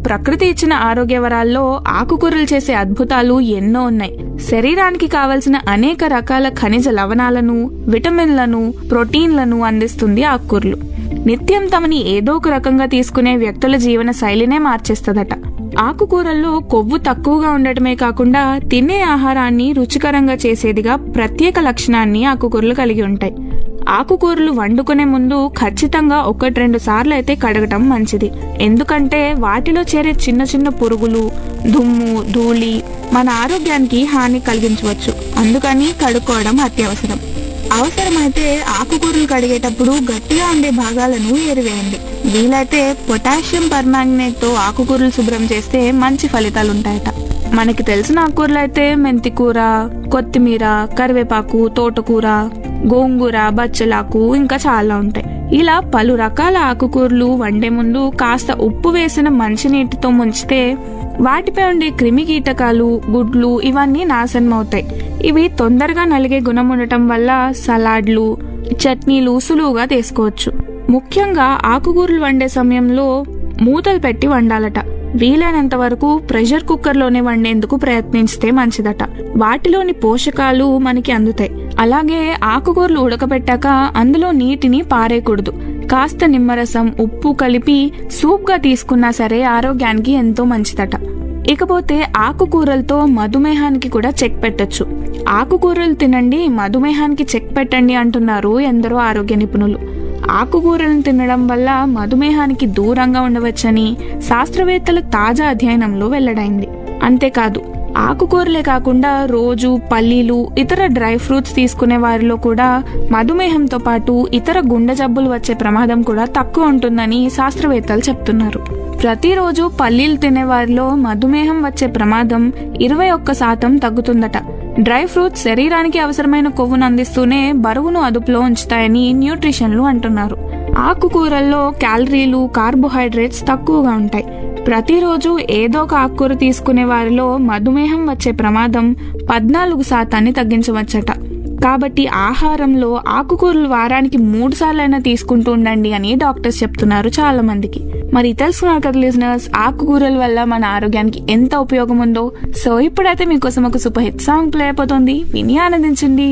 ప్రకృతి ఇచ్చిన ఆరోగ్య వరాల్లో ఆకుకూరలు చేసే అద్భుతాలు ఎన్నో ఉన్నాయి శరీరానికి కావలసిన అనేక రకాల ఖనిజ లవణాలను విటమిన్లను ప్రోటీన్లను అందిస్తుంది ఆకుకూరలు నిత్యం తమని ఏదో ఒక రకంగా తీసుకునే వ్యక్తుల జీవన శైలినే మార్చేస్తదట ఆకుకూరల్లో కొవ్వు తక్కువగా ఉండటమే కాకుండా తినే ఆహారాన్ని రుచికరంగా చేసేదిగా ప్రత్యేక లక్షణాన్ని ఆకుకూరలు కలిగి ఉంటాయి ఆకుకూరలు వండుకునే ముందు ఖచ్చితంగా ఒకటి రెండు సార్లు అయితే కడగటం మంచిది ఎందుకంటే వాటిలో చేరే చిన్న చిన్న పురుగులు దుమ్ము ధూళి మన ఆరోగ్యానికి హాని కలిగించవచ్చు అందుకని కడుక్కోవడం అత్యవసరం అవసరమైతే ఆకుకూరలు కడిగేటప్పుడు గట్టిగా ఉండే భాగాలను ఏరివేయండి వీలైతే పొటాషియం పర్మాంగనేట్ తో ఆకుకూరలు శుభ్రం చేస్తే మంచి ఫలితాలు ఉంటాయట మనకి తెలిసిన ఆకుకూరలు అయితే మెంతి కూర కొత్తిమీర కరివేపాకు తోటకూర గోంగూర బచ్చలాకు ఇంకా చాలా ఉంటాయి ఇలా పలు రకాల ఆకుకూరలు వండే ముందు కాస్త ఉప్పు వేసిన మంచినీటితో ముంచితే వాటిపై ఉండే క్రిమి కీటకాలు గుడ్లు ఇవన్నీ నాశనం అవుతాయి ఇవి తొందరగా నలిగే గుణం ఉండటం వల్ల సలాడ్లు చట్నీలు సులువుగా తీసుకోవచ్చు ముఖ్యంగా ఆకుకూరలు వండే సమయంలో మూతలు పెట్టి వండాలట వీలైనంత వరకు ప్రెషర్ కుక్కర్లోనే వండేందుకు ప్రయత్నించితే మంచిదట వాటిలోని పోషకాలు మనకి అందుతాయి అలాగే ఆకుకూరలు ఉడకబెట్టాక అందులో నీటిని పారేయకూడదు కాస్త నిమ్మరసం ఉప్పు కలిపి సూప్గా తీసుకున్నా సరే ఆరోగ్యానికి ఎంతో మంచిదట ఇకపోతే ఆకుకూరలతో మధుమేహానికి కూడా చెక్ పెట్టొచ్చు ఆకుకూరలు తినండి మధుమేహానికి చెక్ పెట్టండి అంటున్నారు ఎందరో ఆరోగ్య నిపుణులు ఆకుకూరలను తినడం వల్ల మధుమేహానికి దూరంగా ఉండవచ్చని శాస్త్రవేత్తల తాజా అధ్యయనంలో వెల్లడైంది అంతేకాదు ఆకుకూరలే కాకుండా రోజు పల్లీలు ఇతర డ్రై ఫ్రూట్స్ తీసుకునే వారిలో కూడా మధుమేహంతో పాటు ఇతర గుండె జబ్బులు వచ్చే ప్రమాదం కూడా తక్కువ ఉంటుందని శాస్త్రవేత్తలు చెప్తున్నారు ప్రతిరోజు పల్లీలు తినే వారిలో మధుమేహం వచ్చే ప్రమాదం ఇరవై ఒక్క శాతం తగ్గుతుందట డ్రై ఫ్రూట్స్ శరీరానికి అవసరమైన కొవ్వును అందిస్తూనే బరువును అదుపులో ఉంచుతాయని న్యూట్రిషన్లు అంటున్నారు ఆకుకూరల్లో క్యాలరీలు కార్బోహైడ్రేట్స్ తక్కువగా ఉంటాయి ప్రతిరోజు ఏదో ఒక ఆకుకూర తీసుకునే వారిలో మధుమేహం వచ్చే ప్రమాదం పద్నాలుగు శాతాన్ని తగ్గించవచ్చట కాబట్టి ఆహారంలో ఆకుకూరలు వారానికి మూడు సార్లైనా తీసుకుంటూ ఉండండి అని డాక్టర్స్ చెప్తున్నారు చాలా మందికి మరి తెలుసుకున్నారు కదా లిజనర్స్ ఆకుకూరల వల్ల మన ఆరోగ్యానికి ఎంత ఉపయోగం ఉందో సో ఇప్పుడైతే మీకోసం ఒక సూపర్ హిట్ సాంగ్ ప్లే అయిపోతుంది విని ఆనందించండి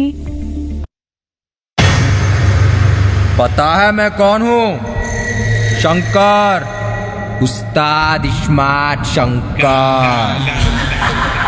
पता है मैं कौन हूँ शंकर उस्ताद स्मार्ट शंकर